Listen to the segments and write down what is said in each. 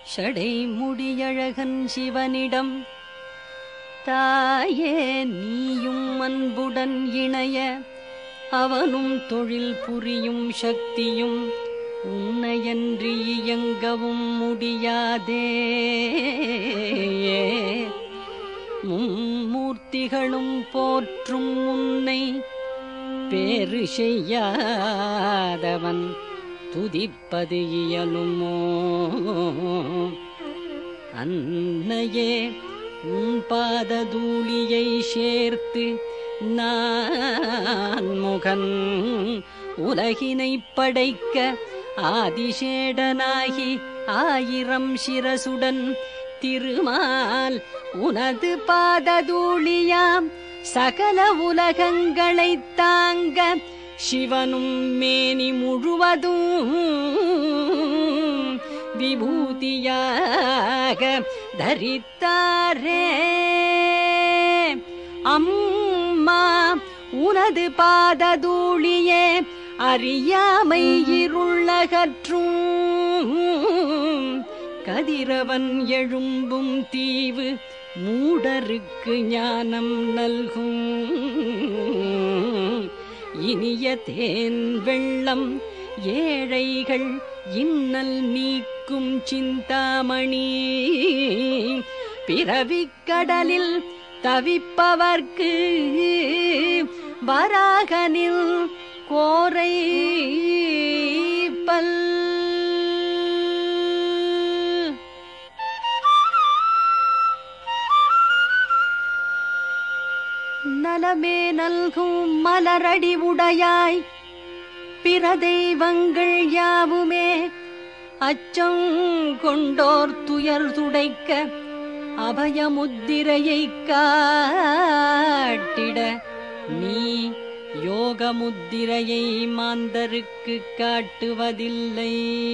ஷடை முடியழகன் சிவனிடம் தாயே நீயும் அன்புடன் இணைய அவனும் தொழில் புரியும் சக்தியும் உன்னையன்றி இயங்கவும் முடியாதே மும்மூர்த்திகளும் போற்றும் உன்னை பேறு செய்யாதவன் துதிப்பது இயலுமோ அன்னையே உன் பாததூளியை சேர்த்து நான் முகன் உலகினை படைக்க ஆதிசேடனாகி ஆயிரம் சிரசுடன் திருமால் உனது பாததூளியாம் சகல உலகங்களைத் தாங்க சிவனும் மேனி முழுவதும் விபூதியாக தரித்தாரே அம்மா உனது பாததூளியே அறியாமை இருளகற்றும் கதிரவன் எழும்பும் தீவு மூடருக்கு ஞானம் நல்கும் இனிய தேன் வெள்ளம் ஏழைகள் இன்னல் நீக்கும் சிந்தாமணி பிறவிக் கடலில் தவிப்பவர்க்கு வராகனில் கோரை பல் நலமே நல்கும் மலரடி உடையாய் பிற தெய்வங்கள் யாவுமே அச்சம் கொண்டோர் துயர் துடைக்க அபயமுத்திரையை காட்டிட நீ யோக முத்திரையை மாந்தருக்கு காட்டுவதில்லை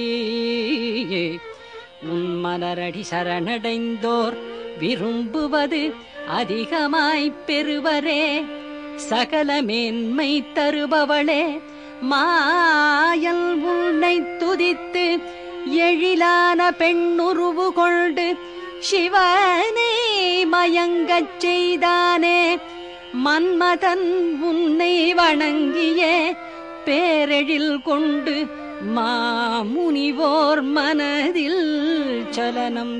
உன் மலரடி சரணடைந்தோர் விரும்புவது அதிகமாய்ப் பெறுவரே சகல மேன்மை தருபவளே மாயல் உன்னை துதித்து எழிலான பெண்ணுருவு கொண்டு சிவனை மயங்கச் செய்தானே மன்மதன் உன்னை வணங்கியே பேரெழில் கொண்டு மாமுனிவோர் மனதில் சலனம்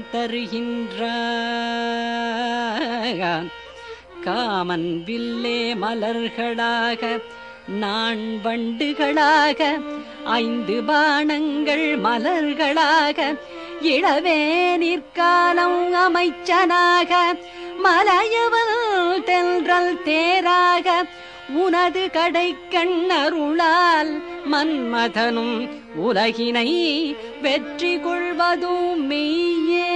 தருகின்றான் காமன் வில்லே மலர்களாக நான் வண்டுகளாக ஐந்து பாணங்கள் மலர்களாக இளவே நிற்காலம் அமைச்சனாக மலையவள் தென்றல் தேராக உனது கடைக்கண் அருளால் மன்மதனும் உலகினை வெற்றி கொள்வதும் மெய்யே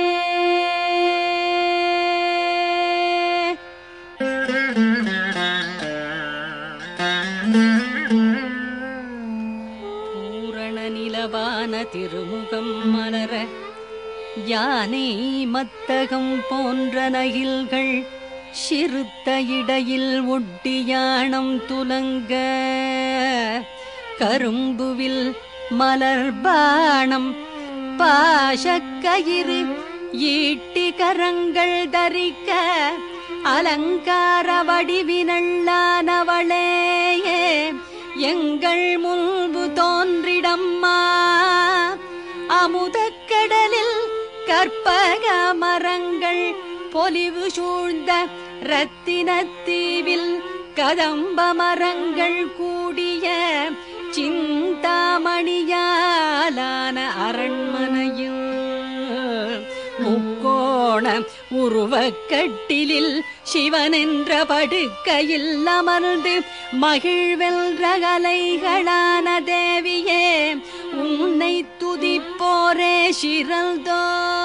பூரண நிலவான திருமுகம் மலர யானை மத்தகம் போன்ற நகில்கள் சிறுத்த இடையில் ஒட்டியானம் துலங்க கரும்புவில் மலர் பாணம் பாசக்கயிறு ஈட்டி கரங்கள் தரிக்க அலங்கார வடிவினள்ளானவளே எங்கள் முன்பு தோன்றிடம்மா அமுதக்கடலில் கற்பக மரங்கள் பொலிவு சூழ்ந்த ரத்தினத்தீவில் கதம்ப மரங்கள் கூடிய சிந்தாமணியாலான அரண்மனையில் முக்கோண உருவக்கட்டிலில் சிவனென்ற படுக்கையில் அமர்ந்து மகிழ்வென்ற கலைகளான தேவியே உன்னை துதிப்போரே சிறந்தோ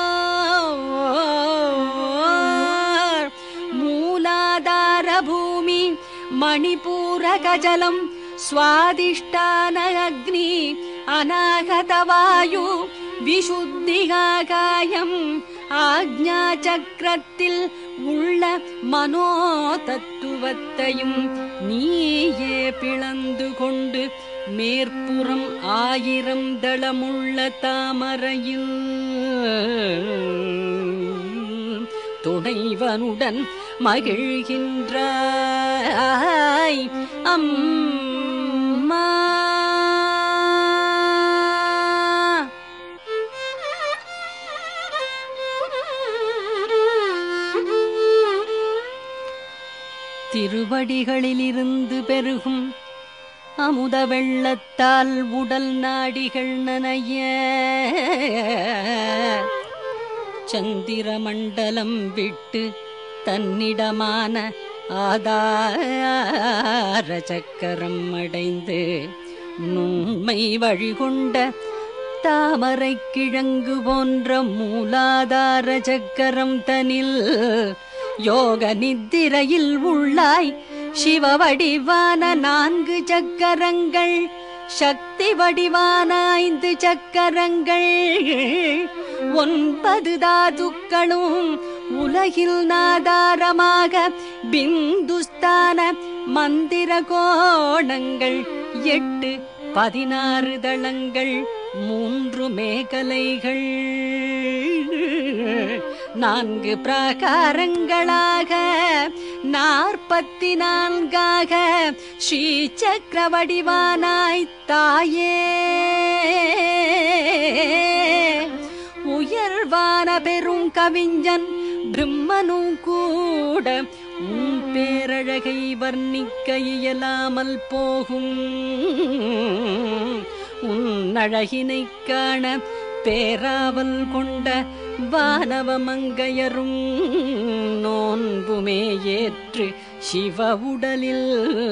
மூலாதார பூமி மணிபூர கஜலம் சுவாதிஷ்டான அக்னி அநாகதவாயு விசுத்திகாகாயம் ஆக்ஞா சக்கரத்தில் உள்ள மனோ தத்துவத்தையும் நீயே பிளந்து கொண்டு மேற்புறம் ஆயிரம் தளமுள்ள தாமரையில் துணைவனுடன் மகிழ்கின்றாய் அம்மா திருவடிகளிலிருந்து பெருகும் அமுத வெள்ளத்தால் உடல் நாடிகள் நனைய சந்திர மண்டலம் விட்டு தன்னிடமான ஆதார சக்கரம் அடைந்து நுண்மை வழிகொண்ட தாமரை கிழங்கு போன்ற மூலாதார சக்கரம் தனில் யோக நித்திரையில் உள்ளாய் சிவ வடிவான நான்கு சக்கரங்கள் சக்தி வடிவான ஐந்து சக்கரங்கள் ஒன்பது தாதுக்களும் உலகில் நாதாரமாக பிந்துஸ்தான மந்திர கோணங்கள் எட்டு பதினாறு தளங்கள் மூன்று மேகலைகள் நான்கு பிரகாரங்களாக நாற்பத்தி நான்காக ஸ்ரீ சக்கர வடிவானாய் தாயே உயர்வான பெரும் கவிஞன் பிரம்மனும் கூட உன் பேரழகை வர்ணிக்க இயலாமல் போகும் உன் அழகினைக் காண பேராவல் கொண்ட வானவ மங்கையரும் நோன்புமே ஏற்று சிவ உடலில்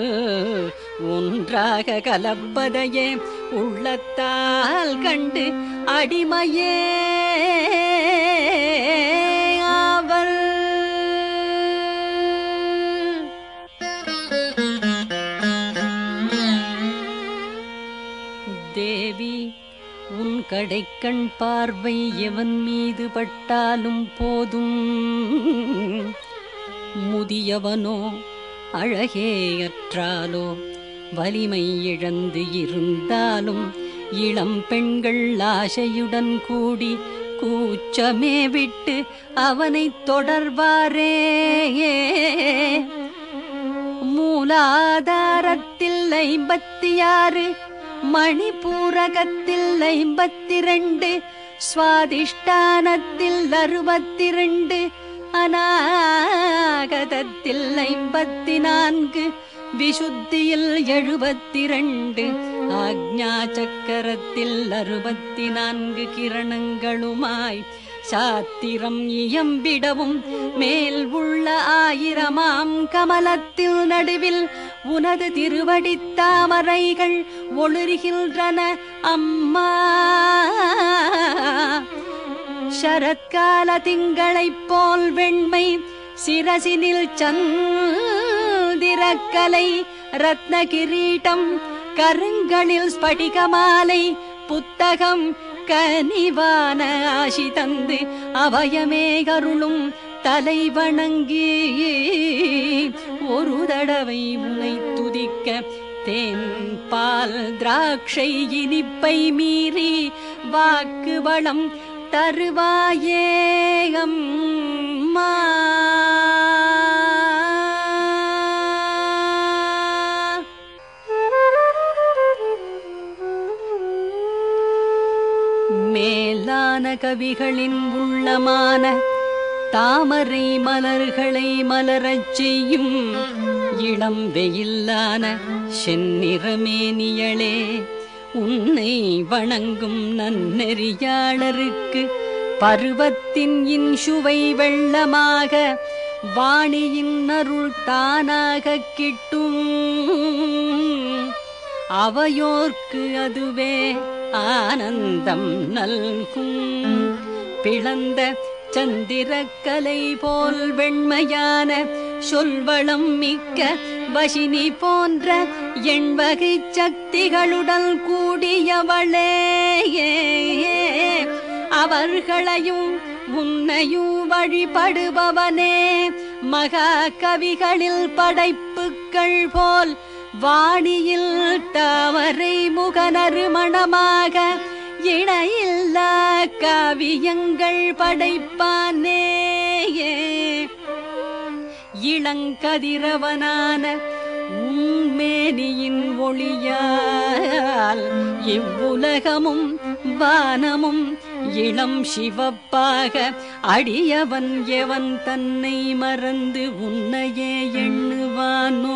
ஒன்றாக கலப்பதையே உள்ளத்தால் கண்டு அடிமையே அவள் தேவி உன் கடைக்கண் பார்வை எவன் மீது பட்டாலும் போதும் முதியவனோ அழகேயற்றாலோ வலிமை இழந்து இருந்தாலும் இளம் பெண்கள் ஆசையுடன் கூடி கூச்சமே விட்டு அவனைத் தொடர்வாரே மூலாதாரத்தில் ஐம்பத்தி ஆறு மணிபூரகத்தில் ஐம்பத்தி ரெண்டு சுவாதிஷ்டானத்தில் அறுபத்தி ரெண்டு அநாகதத்தில் ஐம்பத்தி நான்கு விசுத்தியில் எழுபத்தி ரெண்டு ஆக்ஞா சக்கரத்தில் அறுபத்தி நான்கு கிரணங்களுமாய் சாத்திரம் இயம்பிடவும் மேல் உள்ள ஆயிரமாம் கமலத்தில் நடுவில் உனது திருவடித் தாமரைகள் ஒளிர்கின்றன அம்மா சரத்கால திங்களைப் போல் வெண்மை சிரசினில் சந்திரக்கலை ரத்ன கிரீட்டம் கருங்களில் ஸ்படிகமாலை புத்தகம் கனிவான ஆசி தந்து அபயமே கருளும் தலை வணங்கி ஒரு தடவை உனை துதிக்க தேன் பால் திராட்சை இனிப்பை மீறி வாக்கு வளம் தருவாயே அம்மா மேலான கவிகளின் உள்ளமான தாமரை மலர்களை மலரச் செய்யும் இளம் வெயில்லான செந்நிறமேனியளே உன்னை வணங்கும் நன்னெறியாளருக்கு பருவத்தின் இன்சுவை வெள்ளமாக வாணியின் அருள் தானாக கிட்டும் அவையோர்க்கு அதுவே ஆனந்தம் நல்கும் பிளந்த சந்திரக்கலை போல் வெண்மையான சொல்வளம் மிக்க வசினி போன்ற எண்வகை சக்திகளுடன் கூடியவளே அவர்களையும் உன்னையும் வழிபடுபவனே மகா கவிகளில் படைப்புக்கள் போல் வாணியில் தாமரை முகநறுமணமாக இணையில்லா காவியங்கள் படைப்பானே இளங்கதிரவனான உண்மேனியின் ஒளியால் இவ்வுலகமும் வானமும் இளம் சிவப்பாக அடியவன் எவன் தன்னை மறந்து உன்னையே எண்ணுவானோ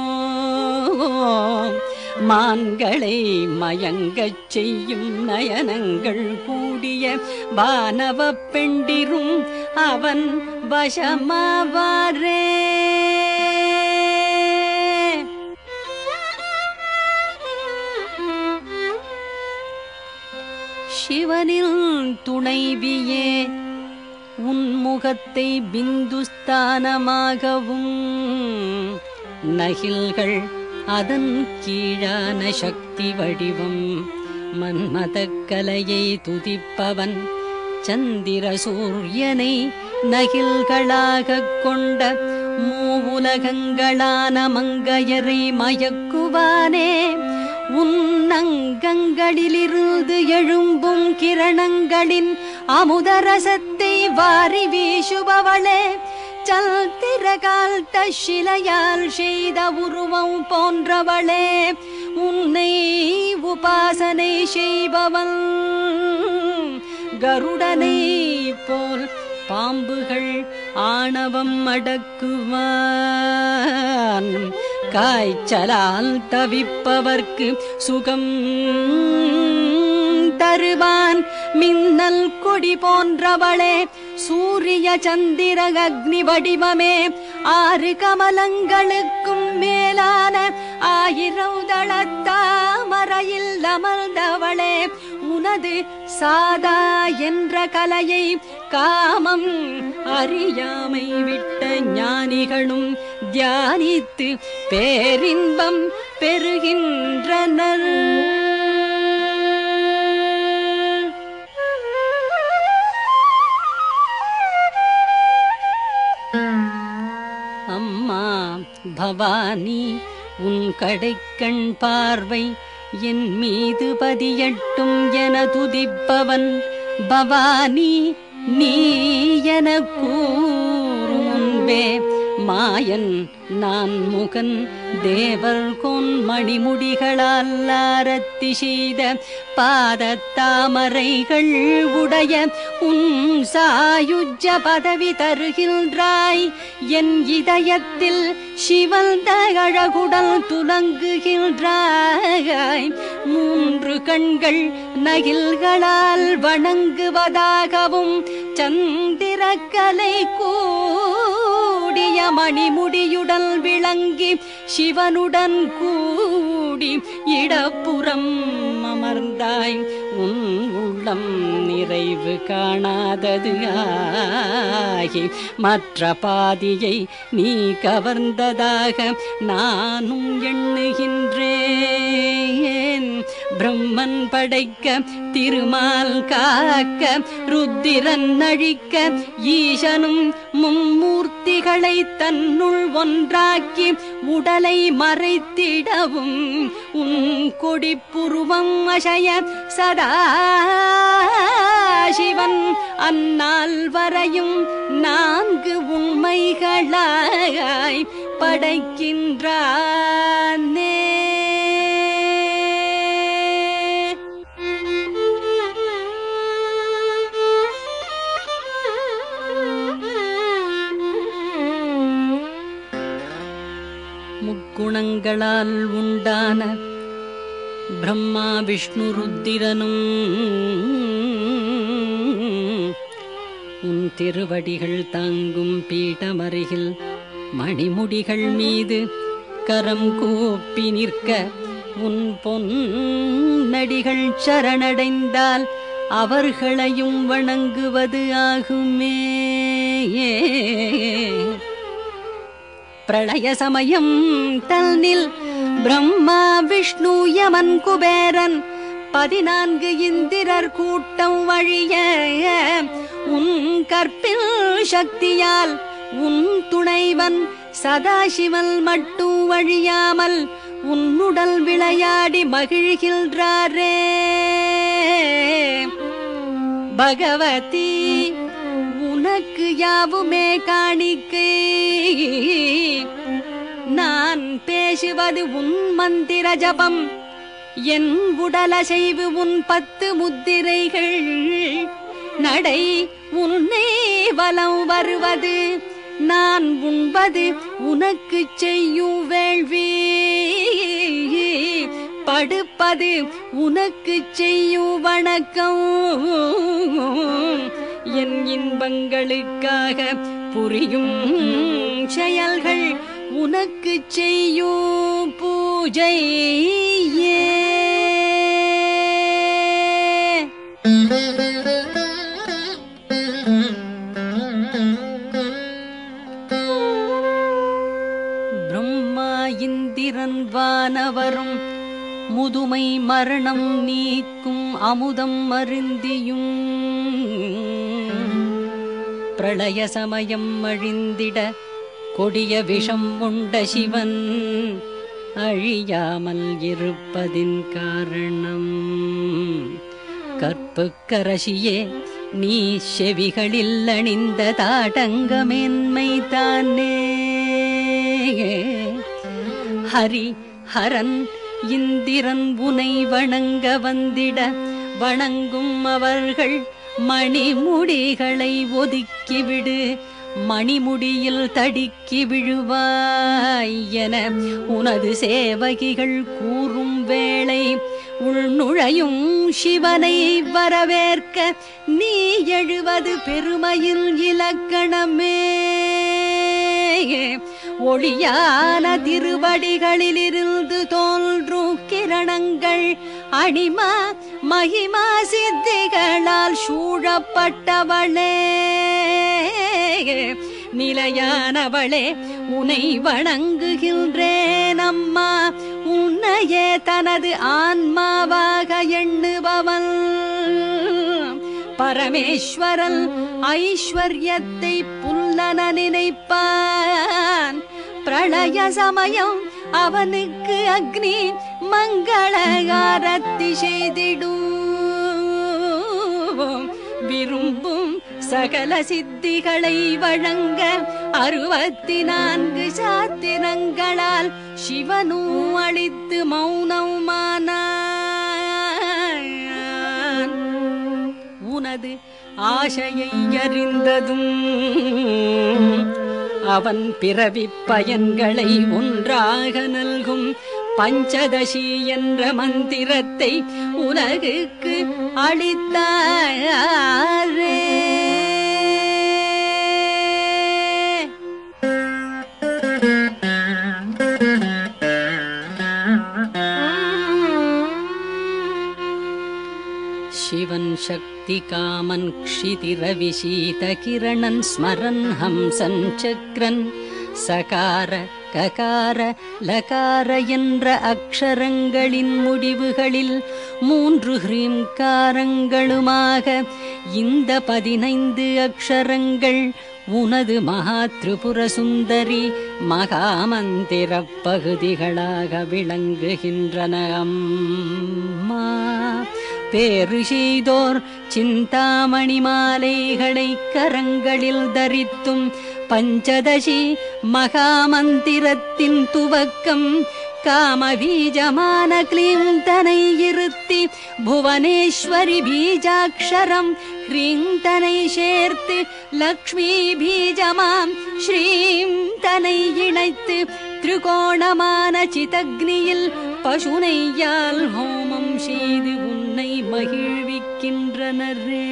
மான்களை மயங்கச் செய்யும் நயனங்கள் கூடிய வானவ பெண்டிரும் அவன் வசமாவாரே சிவனில் துணைவியே உன் முகத்தை பிந்துஸ்தானமாகவும் நகில்கள் அதன் கீழான சக்தி வடிவம் மன்மதக் கலையை துதிப்பவன் சந்திர சூரியனை நகில்களாகக் கொண்ட மூவுலகங்களான மங்கையரை மயக்குவானே உன்னங்கங்களிலிருந்து எழும்பும் கிரணங்களின் அமுதரசத்தை வாரி வீசுபவளே சல்திரகால் தஷிலையால் செய்த உருவம் போன்றவளே உன்னை உபாசனை செய்பவன் கருடனை போல் பாம்புகள் ஆணவம் அடக்குவான் காய்ச்சலால் தவிப்பவர்க்கு சுகம் தருவான் மின்னல் கொடி போன்றவளே சூரிய சந்திர அக்னி வடிவமே ஆறு கமலங்களுக்கும் மேலான ஆயிரம் தளத்தாமரையில் அமர்ந்தவளே உனது சாதா என்ற கலையை காமம் அறியாமை விட்ட ஞானிகளும் தியானித்து பேரின்பம் பெறுகின்றனர் அம்மா பவானி உன் கடைக்கண் பார்வை என் மீது பதியட்டும் என துதிப்பவன் பவானி நீ என கூறும் முன்பே மாயன் நான் முகன் தேவர் கொன் மணிமுடிகளால் ஆரத்தி செய்த பாதத்தாமரைகள் உடைய உன் சாயுஜ பதவி தருகின்றாய் என் இதயத்தில் சிவந்த அழகுடல் துலங்குகின்றாய் மூன்று கண்கள் நகில்களால் வணங்குவதாகவும் சந்திரக்கலை கூடிய மணிமுடியுடன் விளங்கி சிவனுடன் கூடி இடப்புறம் அமர்ந்தாய் உன் உள்ளம் நிறைவு காணாதது ஆகி மற்ற பாதியை நீ கவர்ந்ததாக நானும் எண்ணுகின்றேன் பிரம்மன் படைக்க திருமால் காக்க ருத்திரன் அழிக்க ஈசனும் மும்மூர்த்திகளை தன்னுள் ஒன்றாக்கி உடலை மறைத்திடவும் உன் கொடிப்புருவம் அசைய சதா சிவன் அந்நாள் வரையும் நான்கு உண்மைகளாய் படைக்கின்றானே முக்குணங்களால் உண்டான பிரம்மா விஷ்ணு ருத்திரனும் உன் திருவடிகள் தாங்கும் பீடமருகில் மணிமுடிகள் மீது கரம் கூப்பி நிற்க உன் பொன்னடிகள் சரணடைந்தால் அவர்களையும் வணங்குவது ஆகுமே பிரளய சமயம் தன்னில் பிரம்மா விஷ்ணு யமன் குபேரன் பதினான்கு இந்திரர் கூட்டம் வழிய உன் கற்பில் சக்தியால் உன் துணைவன் சதாசிவன் மட்டும் வழியாமல் உன்னுடல் விளையாடி மகிழ்கின்றாரே பகவதி உனக்கு யாவுமே காணிக்கை நான் பேசுவது உன் மந்திர ஜபம் என் உடலசைவு உன் பத்து முத்திரைகள் நடை உன்னை வலம் வருவது நான் உண்பது உனக்கு செய்யும் வேள்வி படுப்பது உனக்கு செய்யும் வணக்கம் என் இன்பங்களுக்காக புரியும் செயல்கள் உனக்கு செய்யும் பூஜை பிரம்மா இந்திரன் வானவரும் முதுமை மரணம் நீக்கும் அமுதம் அருந்தியும் பிரளய சமயம் அழிந்திட கொடிய விஷம் உண்ட சிவன் அழியாமல் இருப்பதின் காரணம் கற்புக்கரசியே நீ செவிகளில் அணிந்த தாடங்கமேன்மை தானே ஹரி ஹரன் இந்திரன் உனை வணங்க வந்திட வணங்கும் அவர்கள் மணிமுடிகளை ஒதுக்கிவிடு மணிமுடியில் தடுக்கி விழுவாய் என உனது சேவகிகள் கூறும் வேளை உள்நுழையும் சிவனை வரவேற்க நீ எழுவது பெருமையில் இலக்கணமே ஒளியான திருவடிகளிலிருந்து தோன்றும் கிரணங்கள் அணிமா மகிமா சித்திகளால் சூழப்பட்டவளே நிலையானவளே உனை வணங்குகின்றேன் அம்மா உன்னையே தனது ஆன்மாவாக எண்ணுபவன் பரமேஸ்வரன் ஐஸ்வர்யத்தை புல்லன நினைப்பான் பிரளய சமயம் அவனுக்கு அக்னி மங்களகாரத்தி செய்திடும் விரும்பும் சகல சித்திகளை வழங்க அறுபத்தி நான்கு சாத்திரங்களால் சிவனும் அளித்து மௌனமானான் உனது ஆசையை அறிந்ததும் அவன் பிறவிப் பயன்களை ஒன்றாக நல்கும் பஞ்சதசி என்ற மந்திரத்தை உலகுக்கு அளித்தாரே शिवन् शक्तिकामन् क्षितिरविशीतकिरणन् स्मरन् हंसन् चक्रन् சகார ககார லகார என்ற அக்ஷரங்களின் முடிவுகளில் மூன்று ஹ்ரீம்காரங்களுமாக இந்த பதினைந்து அக்ஷரங்கள் உனது மகா திரிபுர சுந்தரி மகாமந்திர பகுதிகளாக விளங்குகின்றன அம்மா பேறு செய்தோர் சிந்தாமணி மாலைகளை கரங்களில் தரித்தும் பஞ்சதசி மகாமந்திரத்தின் துவக்கம் காமபீஜமான கிளீந்தனை இருத்தி புவனேஸ்வரி பீஜாட்சரம் ஹ்ரீந்தனை சேர்த்து லக்ஷ்மி பீஜமாம் ஸ்ரீம் தனை இணைத்து திரிகோணமான சிதக்னியில் பசுனையால் ஹோமம் செய்து உன்னை மகிழ்விக்கின்றனரே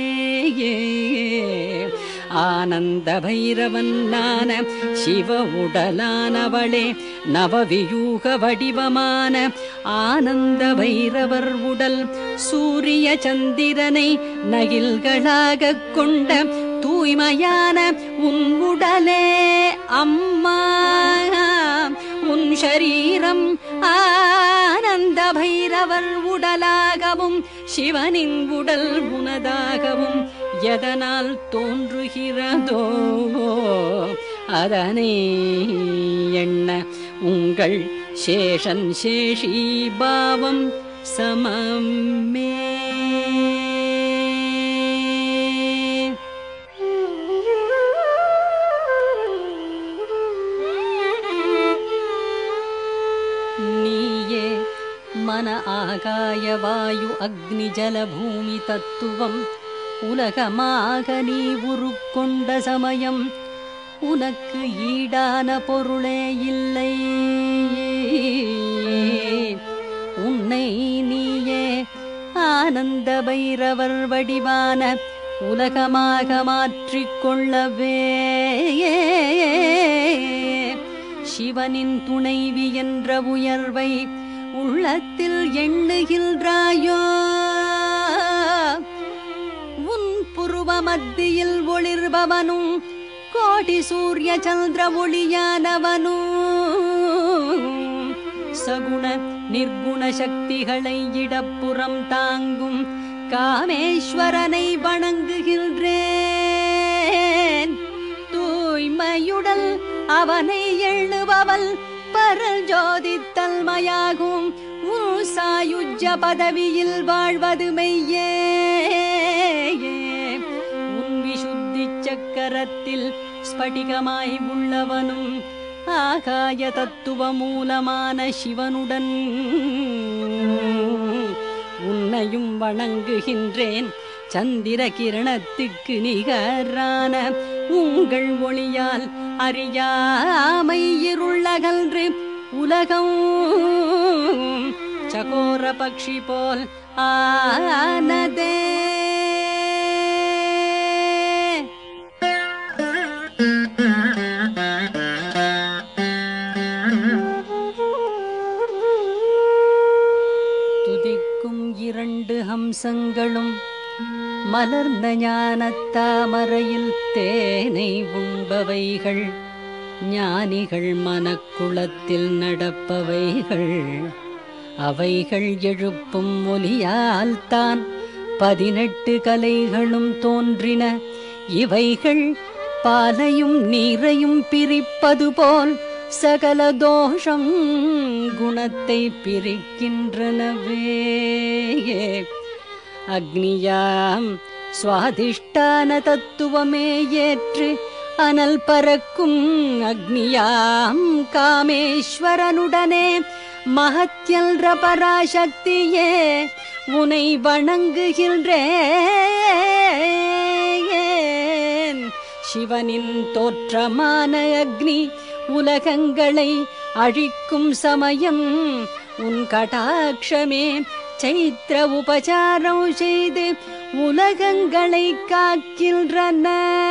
ஆனந்த பைரவனான சிவ உடலானவளே நவவியூக வடிவமான ஆனந்த பைரவர் உடல் சூரிய சந்திரனை நகில்களாகக் கொண்ட தூய்மையான உன் உடலே அம்மா உன் ஷரீரம் ஆனந்த பைரவர் உடலாகவும் சிவனின் உடல் உனதாகவும் எதனால் தோன்றுகிறதோ அதனை எண்ண உங்கள் शेषन् शेषीभावं समं मे நீயே மன ஆகாய வாயு அக்னி ஜல பூமி தத்துவம் உலகமாக நீ உருக்கொண்ட சமயம் உனக்கு ஈடான பொருளே இல்லை உன்னை நீயே ஆனந்த பைரவர் வடிவான உலகமாக மாற்றிக்கொள்ளவே சிவனின் துணைவி என்ற உயர்வை உள்ளத்தில் எண்ணுகின்றாயோ உன் புருவ மத்தியில் ஒளிர்பவனும் கோடி சூரிய சந்திர ஒளியானவனும் சகுண நிர்குண சக்திகளை இடப்புறம் தாங்கும் காமேஸ்வரனை வணங்குகின்றேன் தூய்மையுடல் அவனை எண்ணுபவள் பரல் ஜோதி தல்மையாகும் உன் சாயுஜ்ய பதவியில் வாழ்வது மெய்யே உன் விசுத்தி சக்கரத்தில் ஸ்படிகமாய் உள்ளவனும் ஆகாய தத்துவ மூலமான சிவனுடன் உன்னையும் வணங்குகின்றேன் சந்திர கிரணத்துக்கு நிகரான உங்கள் ஒளியால் அறியாமை இருளகன்று உலகம் சகோர பக்ஷி போல் ஆனதே துதிக்கும் இரண்டு ஹம்சங்களும் மலர்ந்த ஞானத்தாமரையில் தேனை உண்பவைகள் ஞானிகள் மனக்குளத்தில் நடப்பவைகள் அவைகள் எழுப்பும் ஒலியால் தான் பதினெட்டு கலைகளும் தோன்றின இவைகள் பாலையும் நீரையும் பிரிப்பது போல் சகல தோஷம் குணத்தை பிரிக்கின்றனவே அக்னியாம் சுவாதிஷ்டான தத்துவமே ஏற்று அனல் பறக்கும் அக்னியாம் காமேஸ்வரனுடனே மகத்யல்ற பராசக்தியே உனை வணங்குகின்றேன் சிவனின் தோற்றமான அக்னி உலகங்களை அழிக்கும் சமயம் உன் கடாட்சமே சைத்திர உபசாரம் செய்து உலகங்களை காக்கின்றன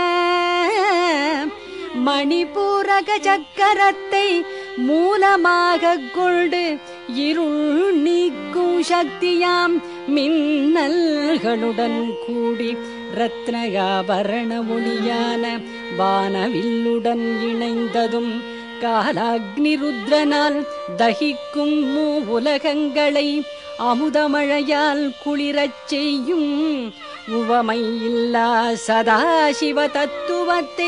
மணிபூரக சக்கரத்தை மூலமாக கொண்டு இருள் நீக்கும் சக்தியாம் மின்னல்களுடன் கூடி ரத்னயாபரண ஒளியான வானவில்லுடன் இணைந்ததும் காலாக்னி ருத்ரனால் தகிக்கும் மூ உலகங்களை அமுதமழையால் குளிரச் செய்யும் உவமையில்லா சதாசிவ தத்துவத்தை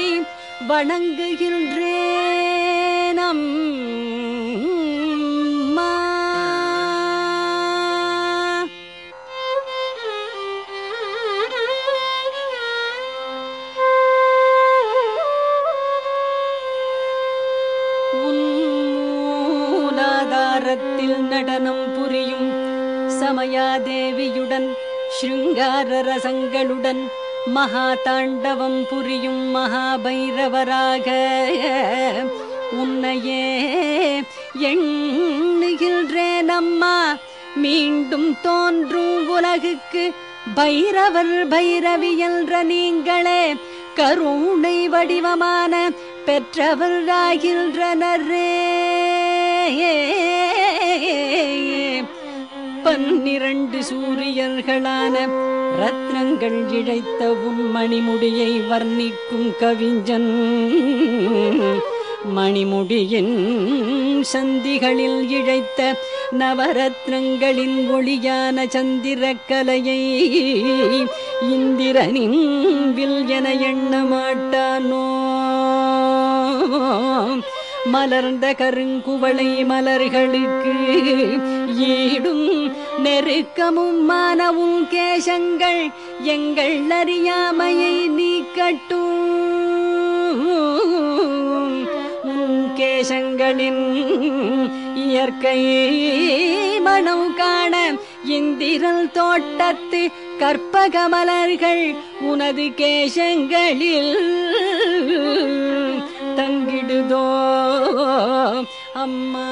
வணங்குகின்றேனம் மூலாதாரத்தில் நடனம் புரியும் சமயாதேவியுடன் ஸ்ருங்கார ரசங்களுடன் மகா தாண்டவம் புரியும் மகாபைரவராக உன்னையே எண்ணுகின்றேன் அம்மா மீண்டும் தோன்றும் உலகுக்கு பைரவர் பைரவி என்ற நீங்களே கருணை வடிவமான பெற்றவராகின்றனரே பன்னிரண்டு சூரியர்களான ரத்னங்கள் இழைத்த உன் மணிமுடியை வர்ணிக்கும் கவிஞன் மணிமுடியின் சந்திகளில் இழைத்த நவரத்னங்களின் ஒளியான சந்திரக்கலையை இந்திரனின் வில் என எண்ண மாட்டானோ மலர்ந்த கருங்குவளை மலர்களுக்கு ஈடும் நெருக்கமும் மானவும் கேசங்கள் எங்கள் அறியாமையை நீக்கட்டும் உன் கேசங்களின் இயற்கை மனம் காண இந்திரல் தோட்டத்து கற்பக மலர்கள் உனது கேசங்களில் தங்கிடுதோ அம்மா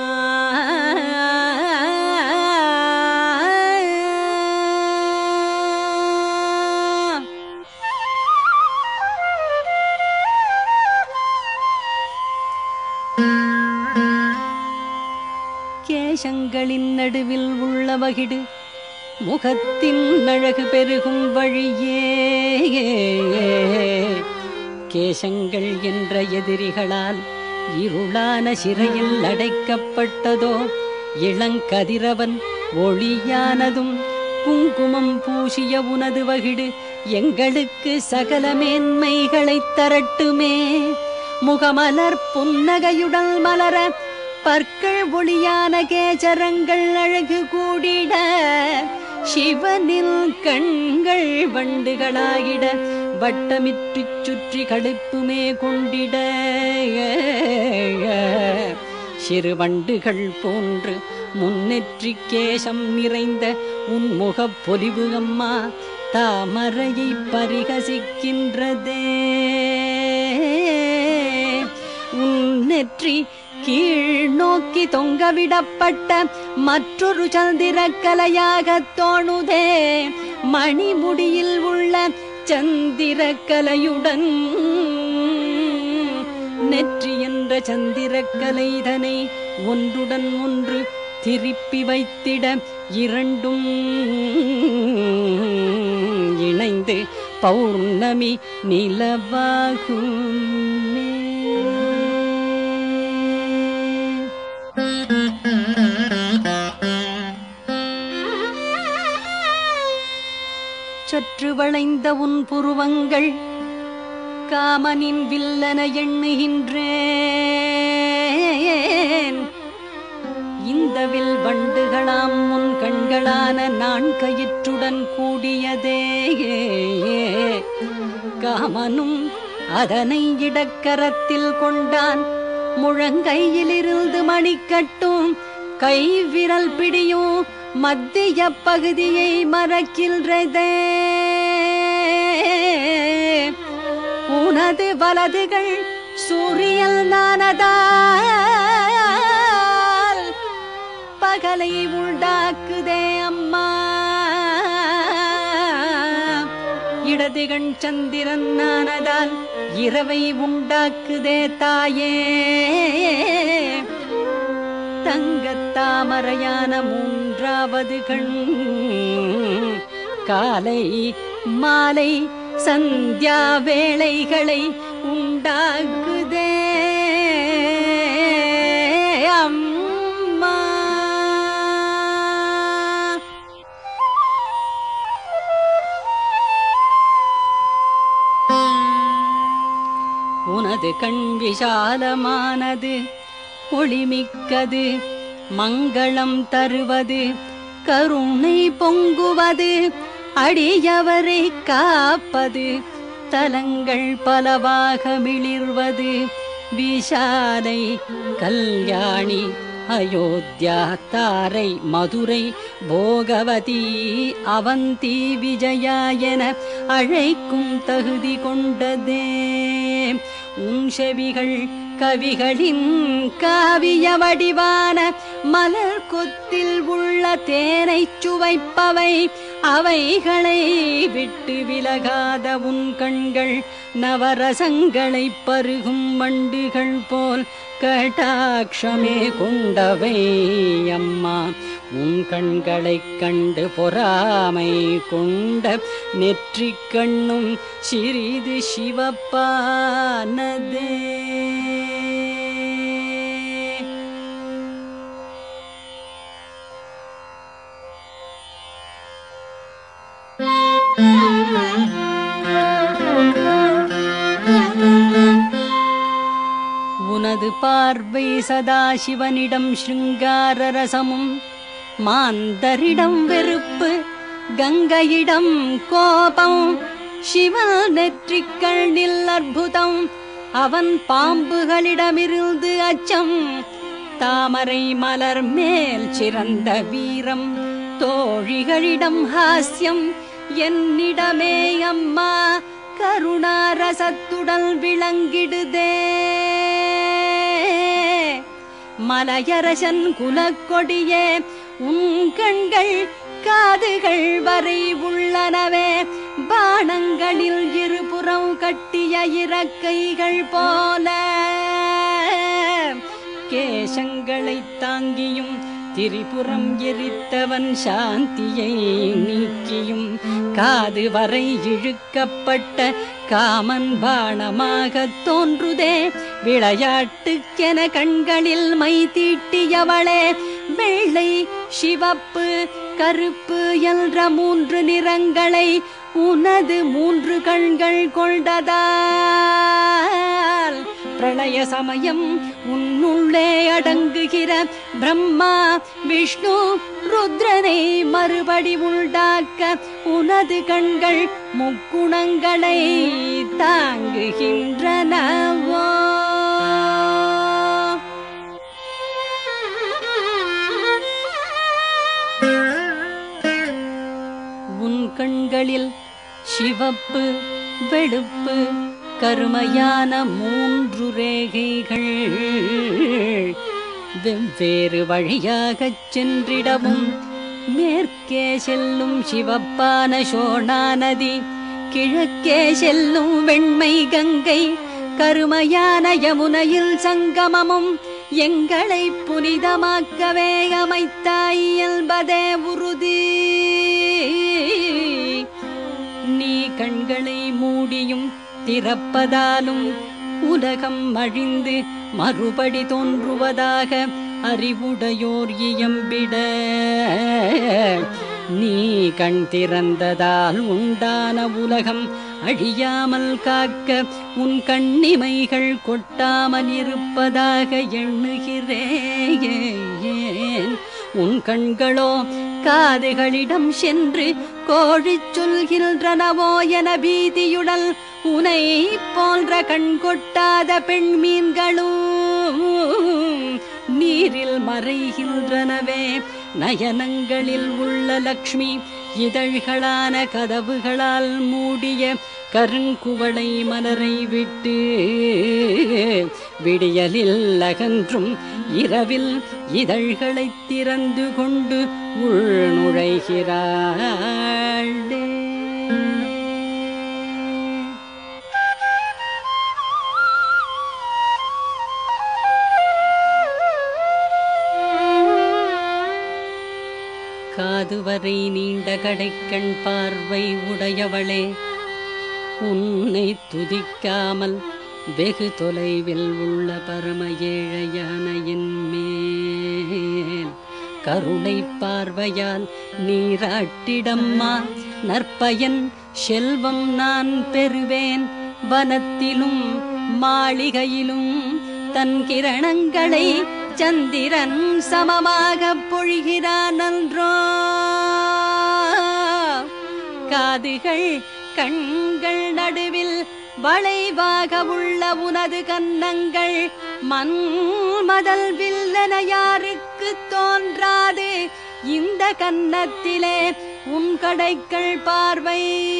கேசங்களின் நடுவில் உள்ள வகிடு முகத்தின் அழகு பெருகும் வழியே கேசங்கள் என்ற எதிரிகளால் இருளான சிறையில் அடைக்கப்பட்டதோ இளங்கதிரவன் ஒளியானதும் குங்குமம் பூசிய உனது வகிடு எங்களுக்கு சகல மேன்மைகளைத் தரட்டுமே முகமலர் புன்னகையுடல் மலர பற்கள் ஒளியான கேச்சரங்கள் அழகு கூடிட சிவனில் கண்கள் வண்டுகளாகிட வட்டமிட்டுச் சுற்றி கடுப்புமே கொண்டிட சிறு வண்டுகள் போன்று முன்னெற்றி கேசம் நிறைந்த உன் முகப் பொலிவு அம்மா தாமரையை பரிகசிக்கின்றதே உன் நெற்றி கீழ் நோக்கி தொங்கவிடப்பட்ட மற்றொரு சந்திரக்கலையாகத் தோணுதே மணிமுடியில் உள்ள சந்திரக்கலையுடன் நெற்றி என்ற சந்திரக்கலைதனை ஒன்றுடன் ஒன்று திருப்பி வைத்திட இரண்டும் இணைந்து பௌர்ணமி நிலவாகுமே சற்று வளைந்த உன் புருவங்கள் காமனின் வில்லன எண்ணுகின்றேன் இந்த வில் வண்டுகளாம் உன் கண்களான நான் கயிற்றுடன் கூடியதே காமனும் அதனை இடக்கரத்தில் கொண்டான் முழங்கையிலிருந்து மணிக்கட்டும் கை விரல் பிடியும் மத்திய பகுதியை மறக்கின்றதே உனது வலதுகள் சூரியல் நானதால் பகலை உண்டாக்குதே அம்மா இடதுகண் சந்திரன் நானதால் இரவை உண்டாக்குதே தாயே தங்கத்தாமரையான மூன்றாவது கண் காலை மாலை சந்தியா வேளைகளை உண்டாக்குதே அம்மா உனது கண் விஷாலமானது ஒளிமிக்கது மங்களம் தருவது கருணை பொங்குவது அடியவரை காப்பது தலங்கள் பலவாக மிளிர்வது விஷாலை கல்யாணி அயோத்தியா தாரை மதுரை போகவதி அவந்தி விஜயா என அழைக்கும் தகுதி கொண்டதே உன் செவிகள் கவிகளின் காவிய வடிவான மலர் கொத்தில் உள்ள தேனைச் சுவைப்பவை அவைகளை விட்டு விலகாத உன் கண்கள் நவரசங்களைப் பருகும் வண்டுகள் போல் கடாட்சமே கொண்டவை அம்மா உன் கண்களைக் கண்டு பொறாமை கொண்ட நெற்றிக் கண்ணும் சிறிது சிவப்பானதே உனது காது பார்வை சதாசிவனிடம் ஸ்ருங்கார ரசமும் மாந்தரிடம் வெறுப்பு கங்கையிடம் கோபம் சிவன் நெற்றிக்கள் நில் அற்புதம் அவன் பாம்புகளிடமிருந்து அச்சம் தாமரை மலர் மேல் சிறந்த வீரம் தோழிகளிடம் ஹாஸ்யம் என்னிடமே அம்மா கருணாரசத்துடல் விளங்கிடுதே மலையரசன் குலக்கொடியே உன் கண்கள் காதுகள் வரை உள்ளனவே பானங்களில் இருபுறம் கட்டிய இறக்கைகள் போல கேசங்களை தாங்கியும் திரிபுரம் எரித்தவன் சாந்தியை நீக்கியும் காது வரை இழுக்கப்பட்ட காமன் பாணமாகத் தோன்றுதே விளையாட்டுக்கென கண்களில் மை தீட்டியவளே வெள்ளை சிவப்பு கருப்பு என்ற மூன்று நிறங்களை உனது மூன்று கண்கள் கொண்டதால் பிரளய சமயம் உன்னுள்ளே அடங்குகிற பிரம்மா விஷ்ணு ருத்ரனை மறுபடி உண்டாக்க உனது கண்கள் முக்குணங்களை தாங்குகின்றனவோ உன் கண்களில் சிவப்பு வெளுப்பு கருமையான மூன்று ரேகைகள் வெவ்வேறு வழியாகச் சென்றிடவும் மேற்கே செல்லும் சிவப்பான சோனா நதி கிழக்கே செல்லும் வெண்மை கங்கை கருமையான யமுனையில் சங்கமமும் எங்களை புனிதமாக்கவே அமைத்தாய் என்பதே உறுதி நீ கண்களை மூடியும் திறப்பதாலும் உலகம் அழிந்து மறுபடி தோன்றுவதாக அறிவுடையோர் இயம்பிட நீ கண் திறந்ததால் உண்டான உலகம் அழியாமல் காக்க உன் கண்ணிமைகள் கொட்டாமல் இருப்பதாக எண்ணுகிறேன் உன் கண்களோ காதுகளிடம் சென்று கோழி சொல்கின்றனவோ என பீதியுடல் உனை போன்ற கண் கொட்டாத பெண் மீன்களும் நீரில் மறைகின்றனவே நயனங்களில் உள்ள லக்ஷ்மி இதழ்களான கதவுகளால் மூடிய கருங்குவளை மலரை விட்டு விடியலில் அகன்றும் இரவில் இதழ்களைத் திறந்து கொண்டு உள் நுழைகிறாளே காதுவரை நீண்ட கடைக்கண் பார்வை உடையவளே உன்னை துதிக்காமல் வெகு தொலைவில் உள்ள பரம ஏழையான என் மேல் கருணை பார்வையால் நீராட்டிடம்மா நற்பயன் செல்வம் நான் பெறுவேன் வனத்திலும் மாளிகையிலும் தன் கிரணங்களை சந்திரன் சமமாக பொழிகிறான் அன்றோ காதுகள் கண்கள் நடுவில் வளைவாக உள்ள உனது கன்னங்கள் மண் மதல் வில்லன யாருக்கு தோன்றாது இந்த கன்னத்திலே உன் கடைக்கள் பார்வை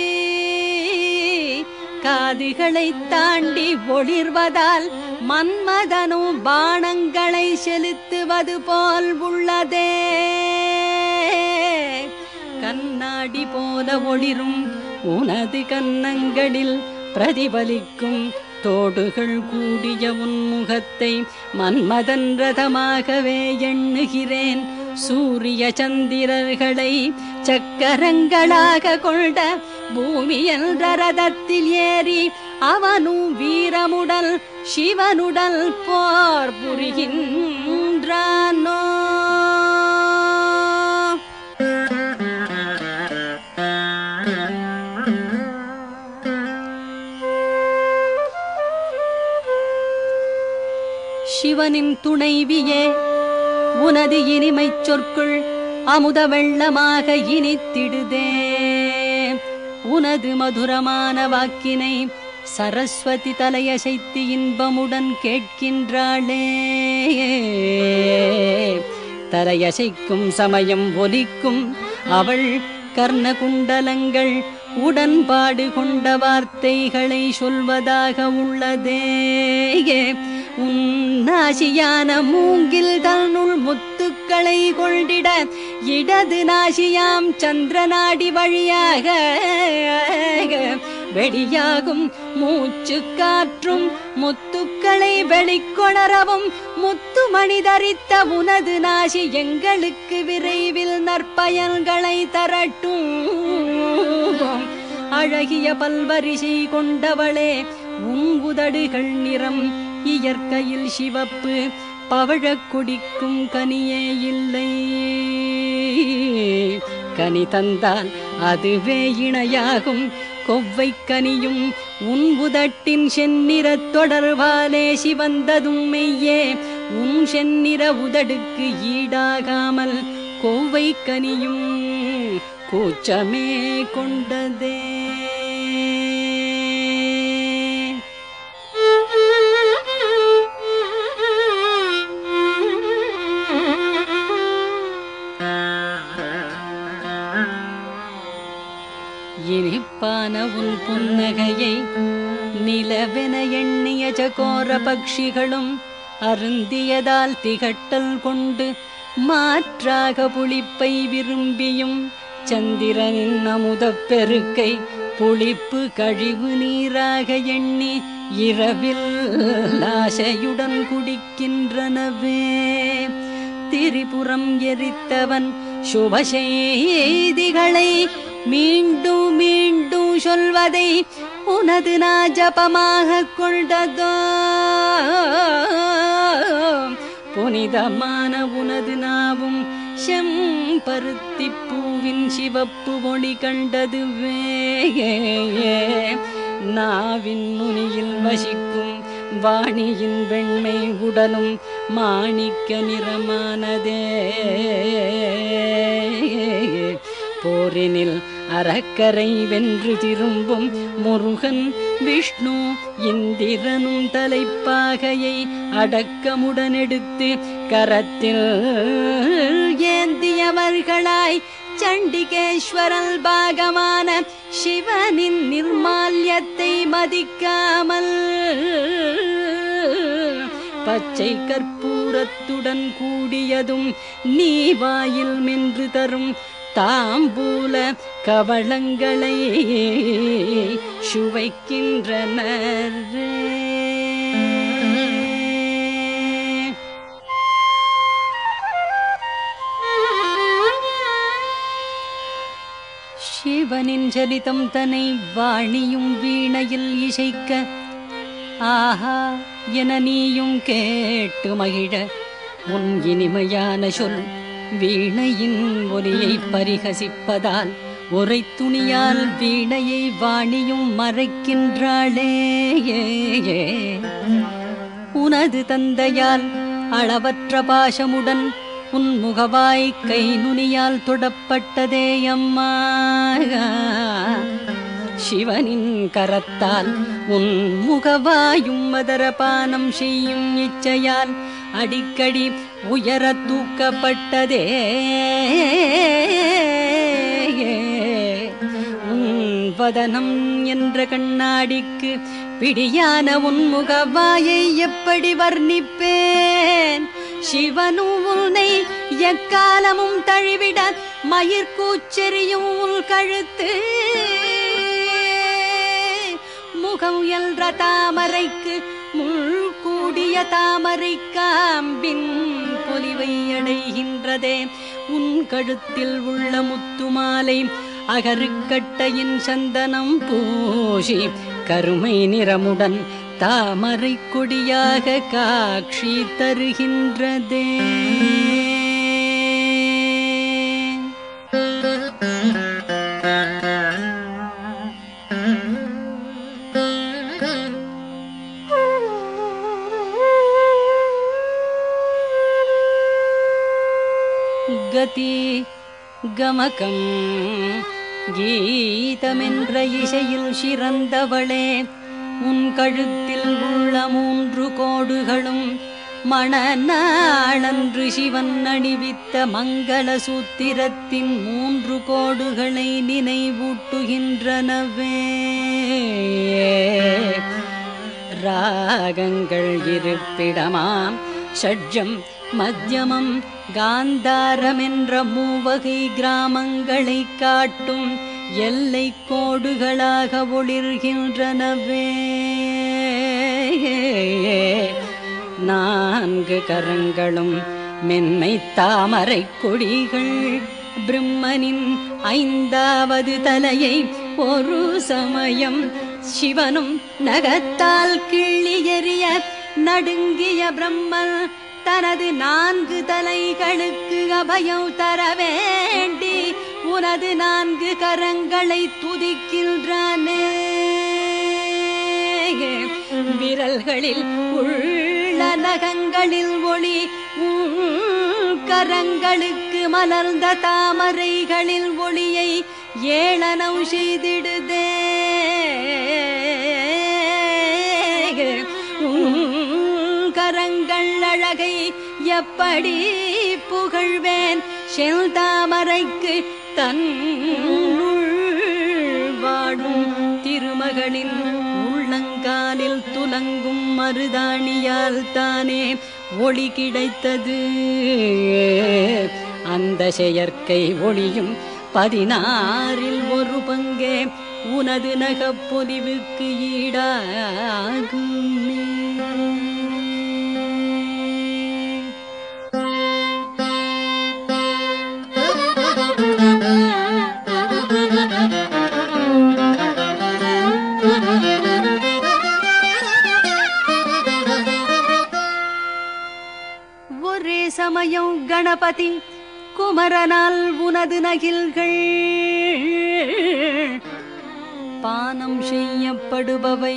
காதுகளை தாண்டி ஒளிர்வதால் மன்மதனும் பாணங்களை செலுத்துவது போல் உள்ளதே கண்ணாடி போல ஒளிரும் உனது கன்னங்களில் பிரதிபலிக்கும் தோடுகள் கூடிய உன் முகத்தை மன்மதன் ரதமாகவே எண்ணுகிறேன் சூரிய சந்திரர்களை சக்கரங்களாக கொண்ட பூமி என்ற ரதத்தில் ஏறி அவனும் வீரமுடல் சிவனுடல் போர் புரிகின்றானோ சிவனின் துணைவியே உனது இனிமைச் சொற்குள் அமுத வெள்ளமாக இனித்திடுதே உனது மதுரமான வாக்கினை சரஸ்வதி தலையசைத்து இன்பமுடன் கேட்கின்றாளே தலையசைக்கும் சமயம் ஒலிக்கும் அவள் கர்ணகுண்டலங்கள் உடன்பாடு கொண்ட வார்த்தைகளை சொல்வதாக உள்ளதே உன்னாசியான மூங்கில் தன்னுள் முத்துக்களை கொண்டிட இடது நாசியாம் சந்திரநாடி வழியாக வெடியாகும் மூச்சு காற்றும் முத்துக்களை வெளிக்கொணரவும் முத்து மணி தரித்த உனது நாசி எங்களுக்கு விரைவில் நற்பயன்களை தரட்டும் அழகிய பல்வரிசை கொண்டவளே உன் உதடுகள் நிறம் இயற்கையில் சிவப்பு பவழக் கொடிக்கும் கனியே இல்லை கனி தந்தால் அதுவே இணையாகும் கொவ்வை கனியும் உன் உதட்டின் செந்நிறத் தொடர்பாலே சிவந்ததும் மெய்யே உன் செந்நிற உதடுக்கு ஈடாகாமல் கொவ்வை கனியும் கூச்சமே கொண்டதே இனிப்பான உன் புன்னகையை நிலவென எண்ணிய ஜகோர பக்ஷிகளும் அருந்தியதால் திகட்டல் கொண்டு மாற்றாக புளிப்பை விரும்பியும் சந்திரனின் அமுதப் பெருக்கை புளிப்பு கழிவு நீராக எண்ணி இரவில் ஆசையுடன் குடிக்கின்றனவே திரிபுரம் எரித்தவன் சுப செய்திகளை மீண்டும் மீண்டும் சொல்வதை உனது நாஜபமாக கொண்டதோ புனிதமான உனது நாவும் செம்பருத்தி பூவின் சிவப்பு ஒளி கண்டதுவே நாவின் நுனியில் வசிக்கும் வாணியின் வெண்மை உடலும் மாணிக்க நிறமானதே போரினில் அறக்கரை வென்று திரும்பும் முருகன் விஷ்ணு இந்திரனும் தலைப்பாகையை அடக்கமுடன் எடுத்து கரத்தில் ஏந்தியவர்களாய் சண்டிகேஸ்வரல் பாகமான சிவனின் நிர்மால்யத்தை மதிக்காமல் பச்சை கற்பூரத்துடன் கூடியதும் நீ வாயில் மென்று தரும் தாம்பூல கவளங்களை சுவைக்கின்றனர் சிவனின் சரிதம் தன்னை வாணியும் வீணையில் இசைக்க ஆஹா என நீயும் கேட்டு மகிழ உன் இனிமையான சொல் வீணையின் ஒலியை பரிகசிப்பதால் ஒரை துணியால் வீணையை வாணியும் மறைக்கின்றாளே உனது தந்தையால் அளவற்ற பாசமுடன் உன் முகவாய் கை நுனியால் தொடப்பட்டதே அம்மா சிவனின் கரத்தால் உன் முகவாயும் மதரபானம் செய்யும் இச்சையால் அடிக்கடி உயர தூக்கப்பட்டதே உன் வதனம் என்ற கண்ணாடிக்கு பிடியான உன் முகவாயை எப்படி வர்ணிப்பேன் சிவனும் உன்னை எக்காலமும் தழுவிட மயிர்கூச்செறியும் உள் கழுத்து முகம் என்ற தாமரைக்கு முள் கூடிய தாமரை காம்பின் பொலிவை அடைகின்றதே உன் கழுத்தில் உள்ள முத்துமாலை அகருக்கட்டையின் சந்தனம் பூசி கருமை நிறமுடன் தாமரை கொடியாக காட்சி தருகின்றதே ஸ்ருதி கமகம் கீதமென்ற இசையில் சிறந்தவளே உன் கழுத்தில் உள்ள மூன்று கோடுகளும் மணநாளன்று சிவன் அணிவித்த மங்கள சூத்திரத்தின் மூன்று கோடுகளை நினைவூட்டுகின்றனவே ராகங்கள் இருப்பிடமாம் ஷட்ஜம் மத்தியமம் காந்தாரம் என்ற மூவகை கிராமங்களை காட்டும் எல்லை கோடுகளாக ஒளிர்கின்றனவே நான்கு கரங்களும் மென்மை தாமரை கொடிகள் பிரம்மனின் ஐந்தாவது தலையை ஒரு சமயம் சிவனும் நகத்தால் கிள்ளி எறிய நடுங்கிய பிரம்மன் தனது நான்கு தலைகளுக்கு அபயம் தர வேண்டி உனது நான்கு கரங்களை துதிக்கின்றானே விரல்களில் உள்ள நகங்களில் ஒளி உன் கரங்களுக்கு மலர்ந்த தாமரைகளில் ஒளியை ஏளனம் செய்திடுதே உன் கரங்கள் அழகை எப்படி புகழ்வேன் செல்தாமரைக்கு தன் வாடும் திருமகளின் உள்ளங்காலில் துலங்கும் மருதாணியால் தானே ஒளி கிடைத்தது அந்த செயற்கை ஒளியும் பதினாறில் ஒரு பங்கே உனது நகப்பொலிவுக்கு ஈடாகும் ஒரே சமயம் கணபதி குமரனால் உனது நகில்கள் பானம் செய்யப்படுபவை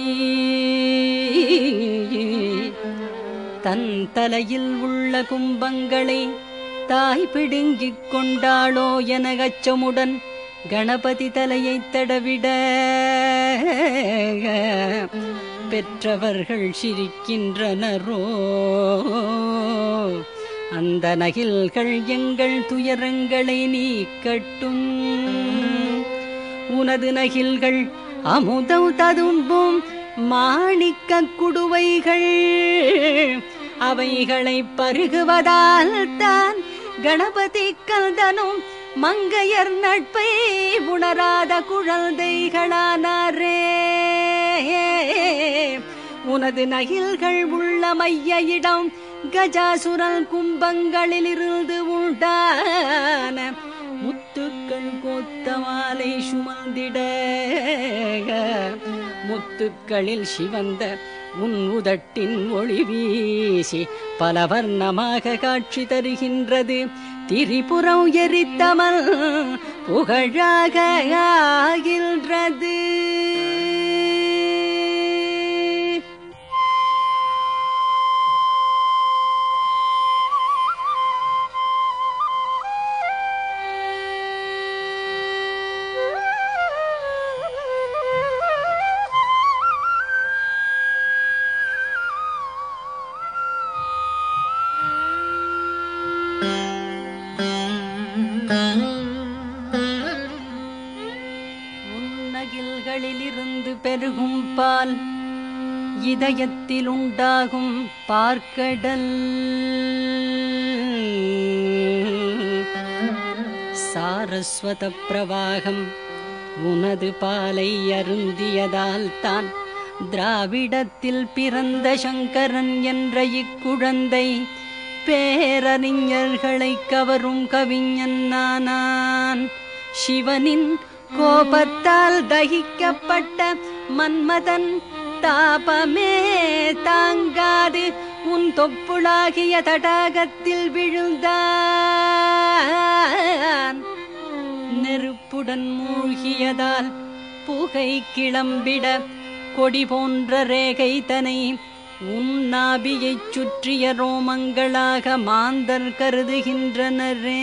தன் தலையில் உள்ள கும்பங்களை தாய் பிடுங்கிக் கொண்டாளோ என அச்சமுடன் கணபதி தலையைத் தடவிட பெற்றவர்கள் சிரிக்கின்றனரோ அந்த நகில்கள் எங்கள் துயரங்களை நீக்கட்டும் உனது நகில்கள் அமுதம் ததும்பும் மாணிக்க குடுவைகள் அவைகளை பருகுவதால் தான் கணபதி கந்தனும் மங்கையர் நட்பை உணராத குழந்தைகளானாரே உனது நகில்கள் உள்ள மைய இடம் கஜாசுரல் கும்பங்களிலிருந்து உண்டான முத்துக்கள் கோத்த மாலை சுமந்திட முத்துக்களில் சிவந்த உன் உதட்டின் ஒளி வீசி பல வர்ணமாக காட்சி தருகின்றது திரிபுரம் எரித்தமல் புகழாக ஆகின்றது உன்னகில்களிலிருந்து பெருகும் பால் இதயத்தில் உண்டாகும் பார்க்கடல் சாரஸ்வத பிரவாகம் உனது பாலை அருந்தியதால் தான் திராவிடத்தில் பிறந்த சங்கரன் என்ற இக்குழந்தை பேரறிஞர்களை கவரும் கவிஞன் நானான் சிவனின் கோபத்தால் தகிக்கப்பட்ட மன்மதன் தாபமே தாங்காது உன் தொப்புளாகிய தடாகத்தில் விழுந்தான் நெருப்புடன் மூழ்கியதால் புகை கிளம்பிட கொடி போன்ற ரேகை தனை உன் நாபியைச் சுற்றிய ரோமங்களாக மாந்தர் கருதுகின்றனரே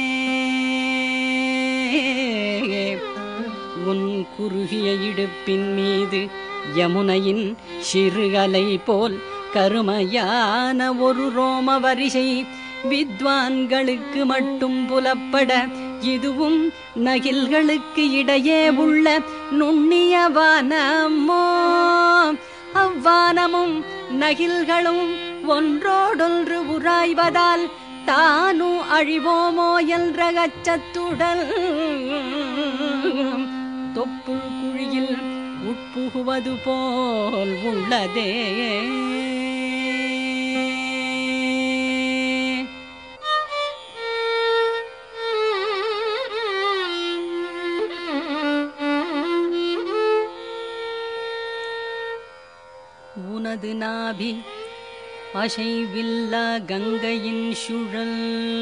உன் குறுகிய இடுப்பின் மீது யமுனையின் சிறு அலை போல் கருமையான ஒரு ரோம வரிசை வித்வான்களுக்கு மட்டும் புலப்பட இதுவும் நகில்களுக்கு இடையே உள்ள நுண்ணிய வானமோ அவ்வானமும் நகில்களும் ஒன்றோடொன்று உராய்வதால் தானு அழிவோமோ என்ற அச்சத்துடல் தொப்புள் குழியில் உட்புகுவது போல் உள்ளதே உனது நாபி அசைவில்லா கங்கையின் சுழல்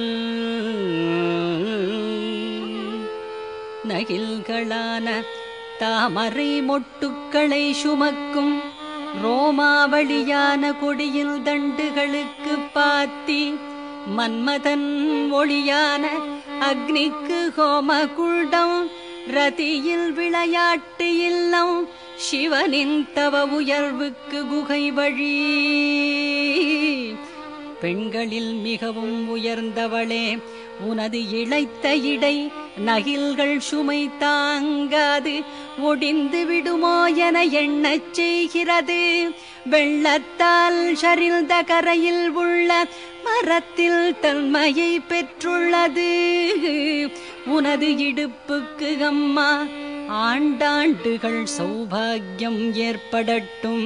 நகில்களான தாமரை மொட்டுக்களை சுமக்கும் ரோமாவளியான கொடியில் தண்டுகளுக்கு பாத்தி மன்மதன் ஒளியான அக்னிக்கு ஹோம குண்டம் ரதியில் விளையாட்டு இல்லம் சிவனின் தவ உயர்வுக்கு குகை வழி பெண்களில் மிகவும் உயர்ந்தவளே உனது இழைத்த இடை நகில்கள் சுமை தாங்காது ஒடிந்து விடுமோ என எண்ணச் செய்கிறது வெள்ளத்தால் சரிந்த கரையில் உள்ள மரத்தில் தன்மையை பெற்றுள்ளது உனது இடுப்புக்கு அம்மா ஆண்டாண்டுகள் சௌபாகியம் ஏற்படட்டும்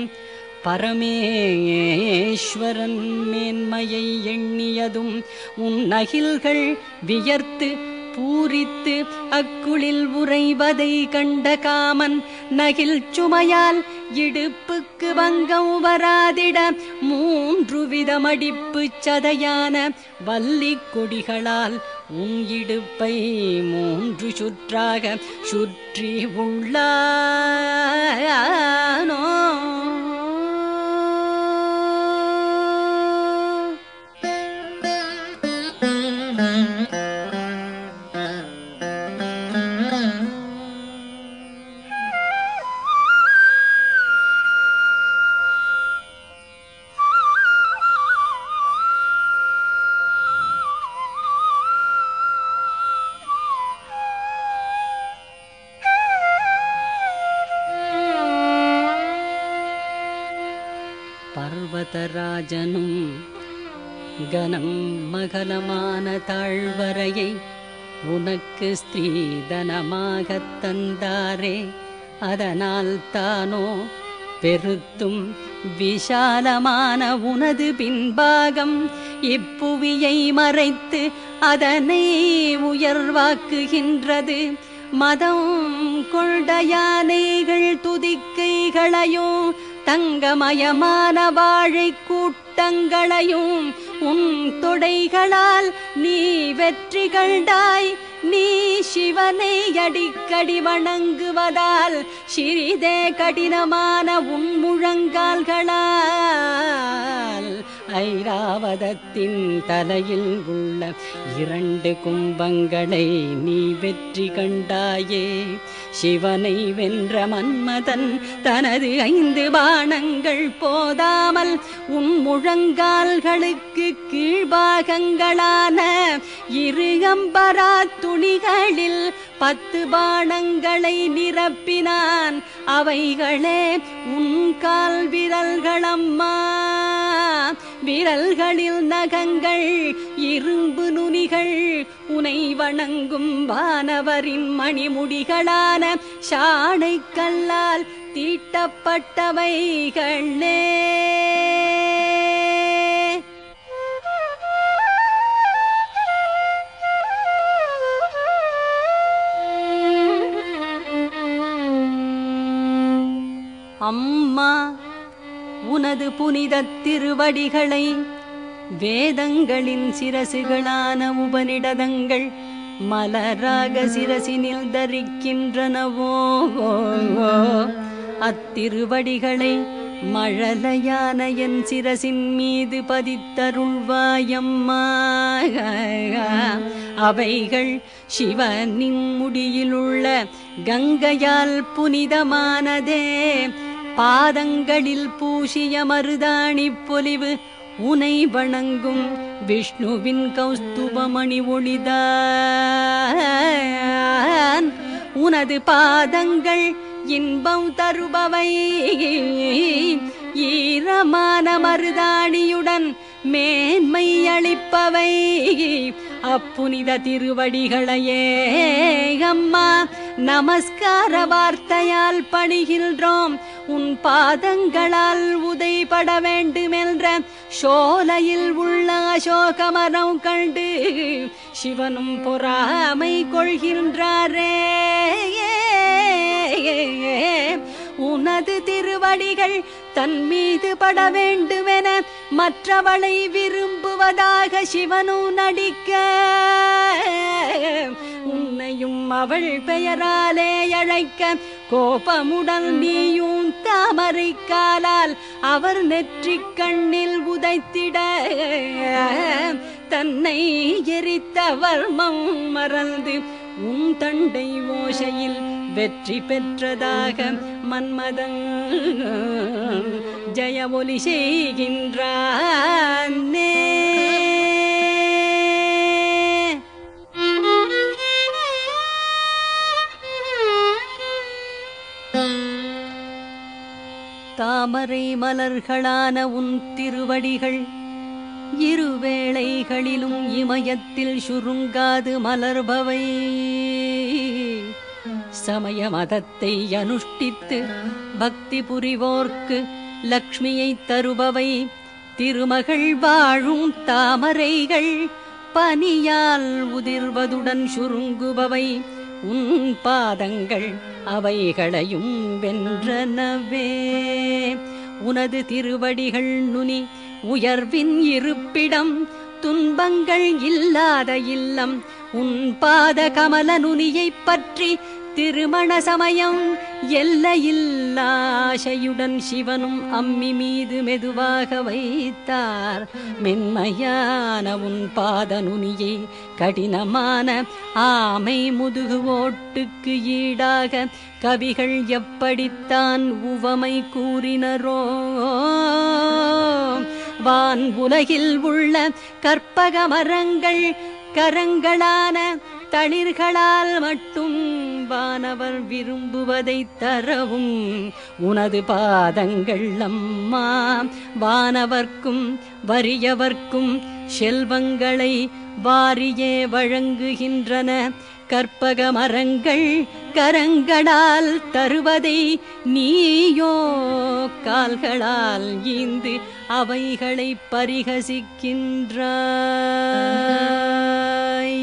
பரமேஸ்வரன் மேன்மையை எண்ணியதும் உன் நகில்கள் வியர்த்து பூரித்து அக்குளில் உறைவதை கண்ட காமன் நகில் சுமையால் இடுப்புக்கு வங்கம் வராதிட மூன்று விதமடிப்பு சதையான வல்லிக் கொடிகளால் உன் இடுப்பை மூன்று சுற்றாக சுற்றி உள்ளானோ பர்வதராஜனும் கனம் மகலமான தாழ்வரையை உனக்கு ஸ்திரீதனமாகத் தந்தாரே அதனால் தானோ பெருத்தும் விஷாலமான உனது பின்பாகம் இப்புவியை மறைத்து அதனை உயர்வாக்குகின்றது மதம் கொண்ட யானைகள் துதிக்கைகளையும் தங்கமயமான வாழை கூட்டங்களையும் உன் தொடைகளால் நீ வெற்றி கண்டாய் நீ சிவனை அடிக்கடி வணங்குவதால் சிறிதே கடினமான உன் முழங்கால்களால் ஐராவதத்தின் தலையில் உள்ள இரண்டு கும்பங்களை நீ வெற்றி கண்டாயே சிவனை வென்ற மன்மதன் தனது ஐந்து பாணங்கள் போதாமல் உன் முழங்கால்களுக்கு கீழ்பாகங்களான இரு அம்பரா துணிகளில் பத்து பாணங்களை நிரப்பினான் அவைகளே உன் கால் விரல்களம்மா விரல்களில் நகங்கள் இரும்பு நுனிகள் உனை வணங்கும் வானவரின் மணிமுடிகளான சாணை கல்லால் தீட்டப்பட்டவைகளே அம்மா உனது புனித திருவடிகளை வேதங்களின் சிரசுகளான உபனிடதங்கள் மலராக சிரசினில் தரிக்கின்றனவோ அத்திருவடிகளை மழலையான என் சிரசின் மீது பதித்தருள்வாயம்மா அவைகள் சிவனின் முடியிலுள்ள கங்கையால் புனிதமானதே பாதங்களில் பூசிய மருதாணி பொலிவு உனை வணங்கும் விஷ்ணுவின் கௌஸ்துபமணி ஒளிதான் உனது பாதங்கள் இன்பம் தருபவை ஈரமான மருதாணியுடன் மேன்மை அளிப்பவை அப்புனித திருவடிகளையே அம்மா நமஸ்கார வார்த்தையால் பணிகின்றோம் உன் பாதங்களால் உதைபட வேண்டுமென்ற சோலையில் உள்ள அசோகமரம் கண்டு சிவனும் பொறாமை கொள்கின்றாரே உனது திருவடிகள் தன் மீது பட வேண்டுமென மற்றவளை விரும்புவதாக சிவனும் நடிக்க உன்னையும் அவள் பெயராலே அழைக்க கோபமுடன் நீயும் தாமரை காலால் அவர் நெற்றிக் கண்ணில் உதைத்திட தன்னை எரித்த வர்மம் மறந்து உன் தண்டை ஓசையில் வெற்றி பெற்றதாக மன்மதன் ஜெய ஒலி செய்கின்றானே தாமரை மலர்களான உன் திருவடிகள் இருவேளைகளிலும் இமயத்தில் சுருங்காது மலர்பவை சமய மதத்தை அனுஷ்டித்து பக்தி புரிவோர்க்கு லக்ஷ்மியை தருபவை திருமகள் வாழும் தாமரைகள் பனியால் உதிர்வதுடன் சுருங்குபவை உன் பாதங்கள் அவைகளையும் வென்றனவே உனது திருவடிகள் நுனி உயர்வின் இருப்பிடம் துன்பங்கள் இல்லாத இல்லம் உன் பாத கமல நுனியைப் பற்றி திருமண சமயம் எல்லையில்லாசையுடன் சிவனும் அம்மி மீது மெதுவாக வைத்தார் மென்மையான உன் பாத நுனியை கடினமான ஆமை முதுகு ஓட்டுக்கு ஈடாக கவிகள் எப்படித்தான் உவமை கூறினரோ வான் உலகில் உள்ள கற்பக மரங்கள் கரங்களான தளிர்களால் மட்டும் வானவர் விரும்புவதை தரவும் உனது பாதங்கள் அம்மா வானவர்க்கும் வறியவர்க்கும் செல்வங்களை வாரியே வழங்குகின்றன கற்பக மரங்கள் கரங்களால் தருவதை நீயோ கால்களால் ஈந்து அவைகளை பரிகசிக்கின்றாய்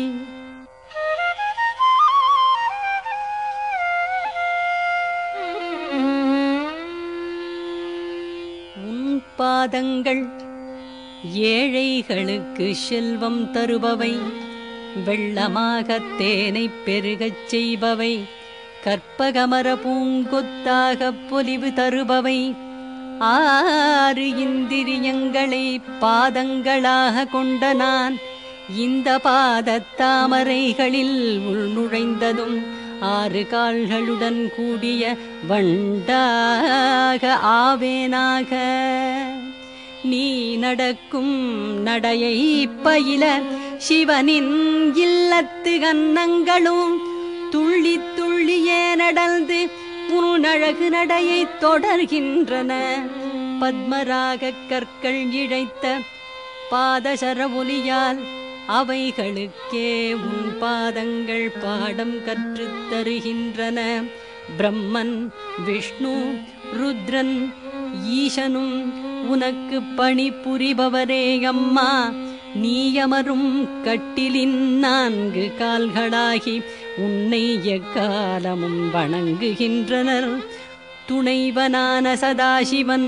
உன் பாதங்கள் ஏழைகளுக்கு செல்வம் தருபவை வெள்ளமாக தேனை பெருகச் செய்பவை கற்பகமர பூங்கொத்தாக பொலிவு தருபவை ஆறு இந்திரியங்களை பாதங்களாக கொண்ட நான் இந்த பாதத் தாமரைகளில் உள் நுழைந்ததும் ஆறு கால்களுடன் கூடிய வண்டாக ஆவேனாக நீ நடக்கும் நடையை பயில சிவனின் இல்லத்து கன்னங்களும் துள்ளி துள்ளியே நடந்து உன் அழகு நடையை தொடர்கின்றன பத்மராக கற்கள் இழைத்த பாதசர ஒலியால் அவைகளுக்கே உன் பாதங்கள் பாடம் கற்றுத் தருகின்றன பிரம்மன் விஷ்ணு ருத்ரன் ஈசனும் உனக்கு பணி புரிபவரே அம்மா நீயமரும் கட்டிலின் நான்கு கால்களாகி உன்னை எக்காலமும் வணங்குகின்றனர் துணைவனான சதாசிவன்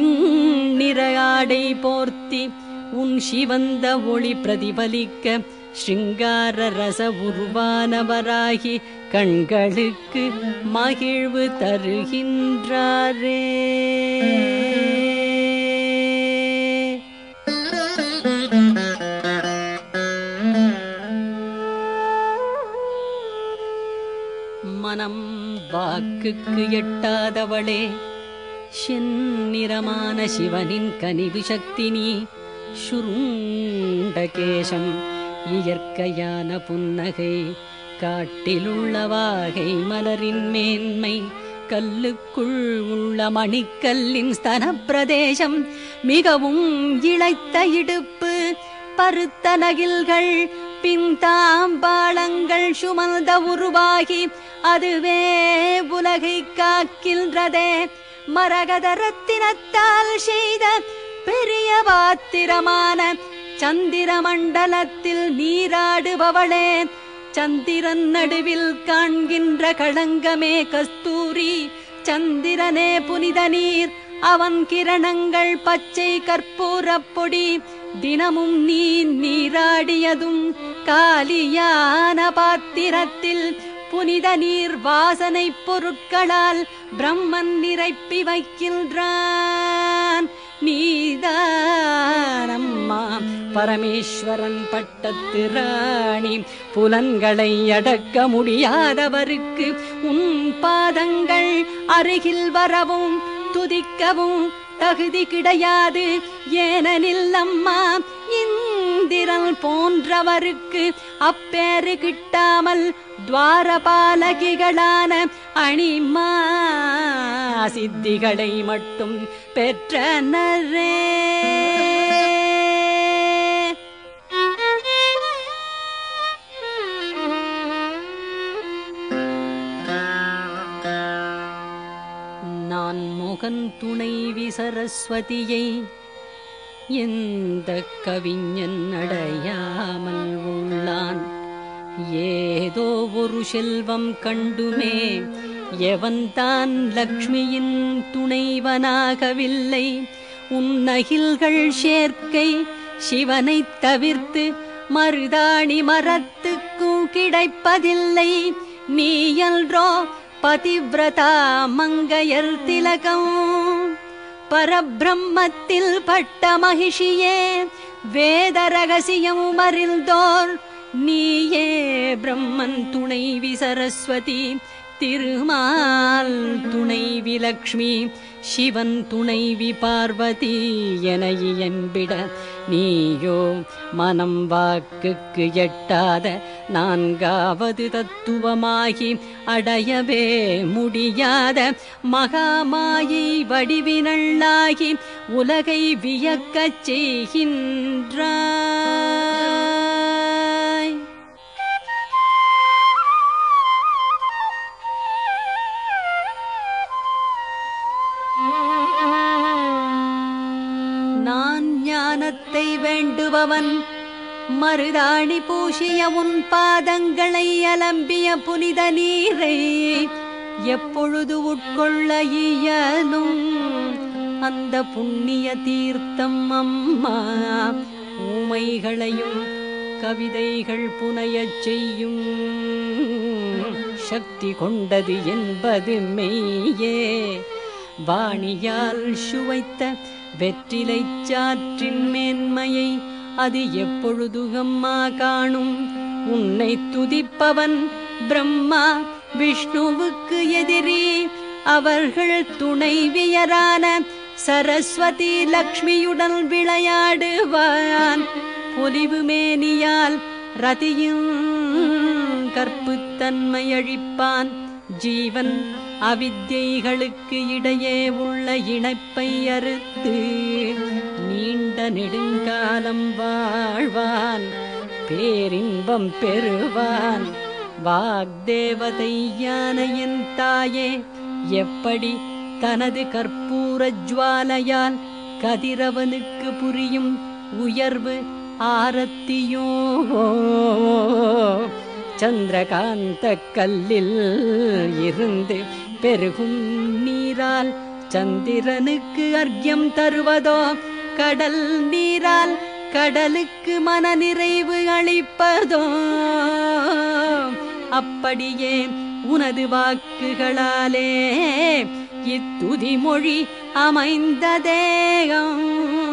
வெண்ணிற ஆடை போர்த்தி உன் சிவந்த ஒளி பிரதிபலிக்க ஸ்ருங்கார ரச உருவானவராகி கண்களுக்கு மகிழ்வு தருகின்றாரே மனம் வாக்குக்கு எட்டாதவளே செந்நிறமான சிவனின் கனிவு சக்தி நீ சுருண்ட கேசம் இயற்கையான புன்னகை காட்டிலுள்ள வாகை மலரின் மேன்மை கல்லுக்குள் உள்ள மணிக்கல்லின் ஸ்தன பிரதேசம் மிகவும் இழைத்த இடுப்பு பருத்த நகில்கள் பின்தாம்பாளங்கள் சுமந்த உருவாகி அதுவே உலகை காக்கின்றதே மரகத ரத்தினத்தால் செய்த பெரிய பாத்திரமான சந்திர மண்டலத்தில் நீராடுபவளே சந்திரன் நடுவில் காண்கின்ற களங்கமே கஸ்தூரி சந்திரனே புனித நீர் அவன் கிரணங்கள் பச்சை கற்பூரப் பொடி தினமும் நீ நீராடியதும் காலியான பாத்திரத்தில் புனித நீர் வாசனை பொருட்களால் பிரம்மன் நிரப்பி வைக்கின்றான் நீதானம்மா பரமேஸ்வரன் பட்டத்து ராணி புலன்களை அடக்க முடியாதவருக்கு உன் பாதங்கள் அருகில் வரவும் துதிக்கவும் தகுதி கிடையாது ஏனெனில் அம்மா இந்திரன் போன்றவருக்கு அப்பேறு கிட்டாமல் துவாரபாலகிகளான அணிமா சித்திகளை மட்டும் பெற்றனரே நான் முகன் துணைவி சரஸ்வதியை எந்த கவிஞன் அடையாமல் உள்ளான் ஏதோ ஒரு செல்வம் கண்டுமே எவன்தான் லக்ஷ்மியின் துணைவனாகவில்லை உன்னகில்கள் சேர்க்கை சிவனைத் தவிர்த்து மருதாணி மரத்துக்கும் கிடைப்பதில்லை நீயல்றோ பதிவிரதா மங்கையர் திலகம் பரபிரம்மத்தில் பட்ட மகிஷியே வேத ரகசியம் அறிந்தோர் நீயே பிரம்மன் துணைவி சரஸ்வதி திருமால் துணைவி லக்ஷ்மி சிவன் துணைவி பார்வதி என என்பிட நீயோ மனம் வாக்குக்கு எட்டாத நான்காவது தத்துவமாகி அடையவே முடியாத மகாமாயை வடிவினள்ளாகி உலகை வியக்கச் செய்கின்றாய் நான் ஞானத்தை வேண்டுபவன் மருதாணி பூசிய உன் பாதங்களை அலம்பிய புனித நீரை எப்பொழுது உட்கொள்ள இயலும் அந்த புண்ணிய தீர்த்தம் அம்மா ஊமைகளையும் கவிதைகள் புனையச் செய்யும் சக்தி கொண்டது என்பது மெய்யே வாணியால் சுவைத்த வெற்றிலை சாற்றின் மேன்மையை அது எப்பொழுது அம்மா காணும் உன்னை துதிப்பவன் பிரம்மா விஷ்ணுவுக்கு எதிரி அவர்கள் துணைவியரான சரஸ்வதி லக்ஷ்மியுடன் விளையாடுவான் பொலிவு மேனியால் ரதியும் கற்புத்தன்மை அழிப்பான் ஜீவன் அவித்யைகளுக்கு இடையே உள்ள இணைப்பை அறுத்து நீண்ட நெடுங்காலம் வாழ்வான் பேரின்பம் பெறுவான் வாக்தேவதை யானையின் தாயே எப்படி தனது கற்பூர ஜுவாலையால் கதிரவனுக்கு புரியும் உயர்வு ஆரத்தியோ சந்திரகாந்த கல்லில் இருந்து பெருகும் நீரால் சந்திரனுக்கு அர்க்கியம் தருவதோ கடல் நீரால் கடலுக்கு மனநிறைவு அளிப்பதோ அப்படியே உனது வாக்குகளாலே இத்துதி மொழி அமைந்த தேகம்